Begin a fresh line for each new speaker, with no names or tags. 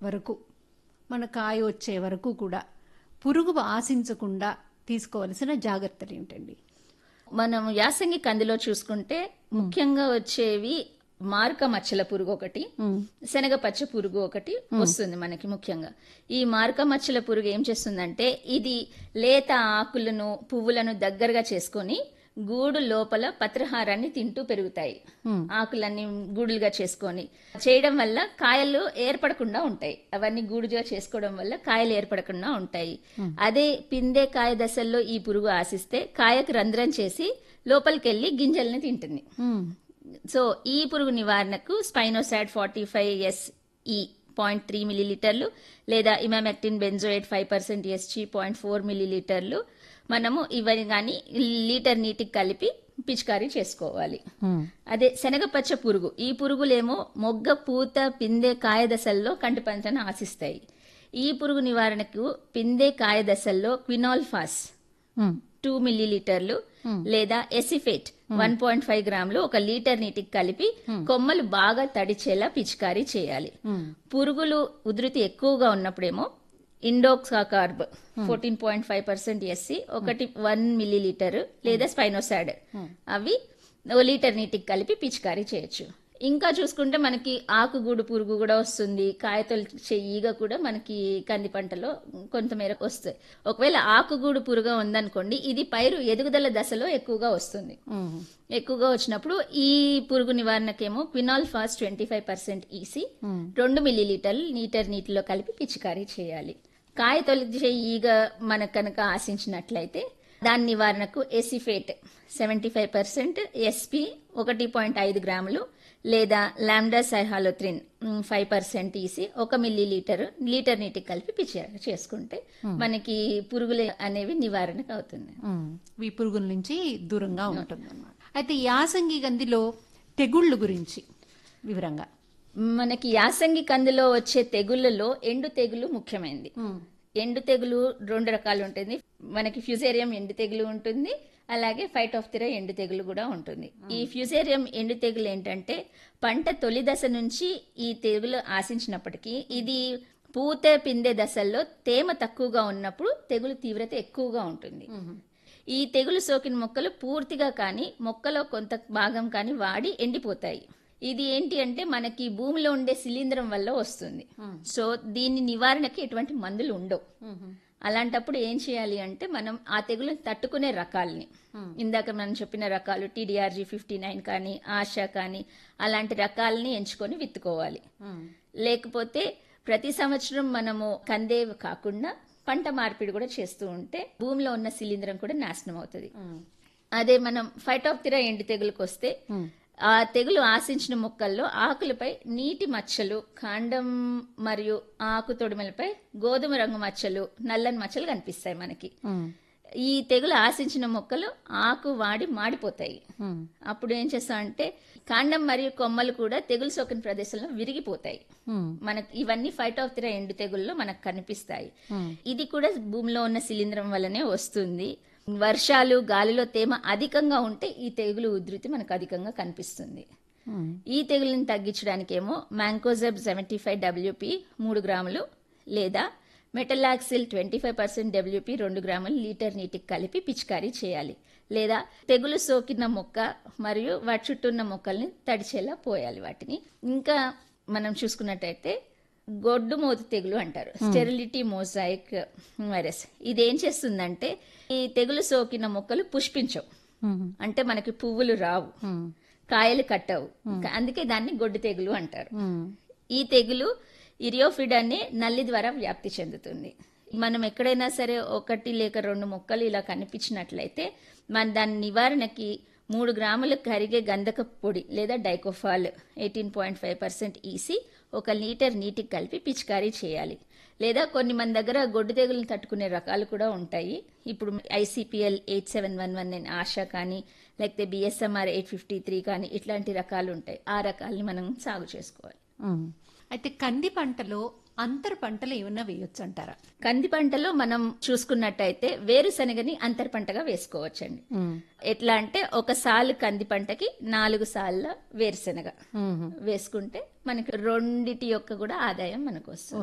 వరకు మన కాయ వచ్చే వరకు కూడా పురుగు ఆశించకుండా తీసుకోవలసిన జాగ్రత్తలు ఏమిటండి
మనం యాసంగి కందిలో చూసుకుంటే ముఖ్యంగా వచ్చేవి మారక మచ్చల పురుగు ఒకటి శనగ పచ్చ పురుగు ఒకటి వస్తుంది మనకి ముఖ్యంగా ఈ మారక మచ్చల పురుగు ఏం చేస్తుందంటే ఇది లేత ఆకులను పువ్వులను దగ్గరగా చేసుకొని గూడు లోపల పత్రహారాన్ని తింటూ పెరుగుతాయి ఆకులన్నీ గూడులుగా చేసుకొని చేయడం వల్ల కాయలు ఏర్పడకుండా ఉంటాయి అవన్నీ గూడుగా చేసుకోవడం వల్ల కాయలు ఏర్పడకుండా ఉంటాయి అదే పిందే కాయ దశల్లో ఈ పురుగు ఆశిస్తే కాయకు రంధ్రం చేసి లోపలికెళ్ళి గింజల్ని తింటుంది సో ఈ పురుగు నివారణకు స్పైనోసాడ్ ఫార్టీ ఫైవ్ ఎస్ ఈ పాయింట్ త్రీ మిల్లీలీటర్లు లేదా emamectin benzoate five percent SG point four మిల్లీలీటర్లు మనము ఇవన్నీ కానీ లీటర్ నీటికి కలిపి పిచికారీ చేసుకోవాలి అదే శనగపచ్చ పురుగు ఈ పురుగులేమో మొగ్గ పూత పిందె కాయ దశల్లో కంటి పంటను ఆశిస్తాయి ఈ పురుగు నివారణకు పిందె కాయ దశల్లో క్వినాల్ఫాస్ టూ మిల్లీలీటర్లు లేదా ఎసిఫేట్ వన్ పాయింట్ ఫైవ్ గ్రాములు ఒక లీటర్ నీటికి కలిపి కొమ్మలు బాగా తడిచేలా పిచికారీ చేయాలి పురుగులు ఉధృతి ఎక్కువగా ఉన్నప్పుడేమో indoxacarb fourteen point five percent SC ఒకటి వన్ మిల్లీలీటర్ లేదా స్పైనోసాడ్ అవి ఓ లీటర్ నీటికి కలిపి పిచికారీ చేయొచ్చు ఇంకా చూసుకుంటే మనకి ఆకుగూడు పురుగు కూడా వస్తుంది కాయతొలి ఈగ కూడా మనకి కంది పంటలో కొంతమేరకు వస్తాయి ఒకవేళ ఆకుగూడు పురుగు ఉందనుకోండి ఇది పైరు ఎదుగుదల దశలో ఎక్కువగా వస్తుంది ఎక్కువగా వచ్చినప్పుడు ఈ పురుగు నివారణకేమో quinalphos twenty five percent EC రెండు మిల్లీలీటర్లు లీటర్ నీటిలో కలిపి పిచికారీ చేయాలి కాయ తొలగించే ఈగ మనకు కనుక ఆశించినట్లయితే దాని నివారణకు acephate seventy five percent SP ఒకటి పాయింట్ ఐదు గ్రాములు లేదా లాండా సైహాలోత్రిన్ ఫైవ్ పర్సెంట్ తీసి ఒక మిల్లీ లీటర్ లీటర్ నీటికి కలిపి పిచికారీ చేసుకుంటే మనకి పురుగులు అనేవి నివారణకు అవుతుంది
ఈ పురుగుల నుంచి దూరంగా ఉంటుంది అయితే యాసంగి గందిలో తెగుళ్ళు గురించి వివరంగా
మనకి యాసంగి కందిలో వచ్చే తెగుళ్ళలో ఎండు తెగులు ముఖ్యమైనది ఎండు తెగులు రెండు రకాలు ఉంటుంది మనకి ఫ్యూజేరియం ఎండు తెగులు ఉంటుంది అలాగే ఫైట్ ఆఫ్ తిర ఎండు తెగులు కూడా ఉంటుంది ఈ ఫ్యూజేరియం ఎండు తెగులు ఏంటంటే పంట తొలి దశ నుంచి ఈ తెగులు ఆశించినప్పటికీ ఇది పూత పిందె దశల్లో తేమ తక్కువగా ఉన్నప్పుడు తెగులు తీవ్రత ఎక్కువగా ఉంటుంది ఈ తెగులు సోకిన మొక్కలు పూర్తిగా కానీ మొక్కలో కొంత భాగం కానీ వాడి ఎండిపోతాయి ఇది ఏంటి అంటే మనకి భూమిలో ఉండే శిలీంధ్రం వల్ల వస్తుంది సో దీని నివారణకి ఎటువంటి మందులు ఉండవు అలాంటప్పుడు ఏం చేయాలి అంటే మనం ఆ తెగులను తట్టుకునే రకాలని ఇందాక మనం చెప్పిన రకాలు టీడీఆర్జీ ఫిఫ్టీ నైన్ కానీ ఆశా కానీ అలాంటి రకాలని ఎంచుకొని విత్తుకోవాలి లేకపోతే ప్రతి సంవత్సరం మనము కందే కాకుండా పంట మార్పిడి కూడా చేస్తూ ఉంటే భూమిలో ఉన్న శిలీంధ్రం కూడా నాశనం అవుతుంది అదే మనం ఫైటాప్తిరా ఎండు తెగులకు వస్తే ఆ తెగులు ఆశించిన మొక్కల్లో ఆకులపై నీటి మచ్చలు కాండం మరియు ఆకు తొడిమలపై గోధుమ రంగు మచ్చలు నల్లని మచ్చలు కనిపిస్తాయి మనకి ఈ తెగులు ఆశించిన మొక్కలు ఆకు వాడి మాడిపోతాయి అప్పుడు ఏం చేస్తామంటే కాండం మరియు కొమ్మలు కూడా తెగులు సోకిన ప్రదేశంలో విరిగిపోతాయి మనకి ఇవన్నీ ఫైట్ ఆఫ్ త్రీ ఎండు తెగుల్లో మనకు కనిపిస్తాయి ఇది కూడా భూమిలో ఉన్న శిలీంధ్రం వల్లనే వస్తుంది వర్షాలు గాలిలో తేమ అధికంగా ఉంటే ఈ తెగులు ఉధృతి మనకు అధికంగా కనిపిస్తుంది ఈ తెగులుని తగ్గించడానికేమో మ్యాంకోజెబ్ సెవెంటీ ఫైవ్ డబ్ల్యూపి మూడు గ్రాములు లేదా metalaxyl twenty five percent WP రెండు గ్రాములు లీటర్ నీటికి కలిపి పిచికారీ చేయాలి లేదా తెగులు సోకిన మొక్క మరియు వాటి చుట్టూ ఉన్న మొక్కల్ని తడిచేలా పోయాలి వాటిని ఇంకా మనం చూసుకున్నట్టయితే గొడ్డు మోతు తెగులు అంటారు స్టెరిలిటీ మోజాయిక్ వైరస్ ఇది ఏం చేస్తుందంటే ఈ తెగులు సోకిన మొక్కలు పుష్పించవు అంటే మనకి పువ్వులు రావు కాయలు కట్టవు అందుకే దాన్ని గొడ్డు తెగులు అంటారు ఈ తెగులు ఇరియోఫిడ్ అనే నల్లి ద్వారా వ్యాప్తి చెందుతుంది మనం ఎక్కడైనా సరే ఒకటి లేక రెండు మొక్కలు ఇలా కనిపించినట్లయితే మన దాని నివారణకి మూడు గ్రాములు కరిగే గంధక పొడి లేదా dicofol eighteen point five percent EC ఒక లీటర్ నీటికి కలిపి పిచికారీ చేయాలి లేదా కొన్ని మన దగ్గర గొడ్డు తెగులను తట్టుకునే రకాలు కూడా ఉంటాయి ఇప్పుడు ICPL eight seven one one nine Asha కానీ లేకపోతే బిఎస్ఎంఆర్ ఎయిట్ ఫిఫ్టీ త్రీ కానీ ఇట్లాంటి రకాలు ఉంటాయి ఆ రకాలని మనం సాగు చేసుకోవాలి
అయితే కంది పంటలో అంతర పంటలు ఏమన్నా వేయొచ్చు అంటారా
కంది పంటలో మనం చూసుకున్నట్టయితే వేరుశనగని అంతర పంటగా వేసుకోవచ్చండి ఎట్లా అంటే ఒక సాలు కంది పంటకి నాలుగు సార్ల వేరుశనగ వేసుకుంటే మనకి రెండిటి యొక్క కూడా ఆదాయం మనకు వస్తుంది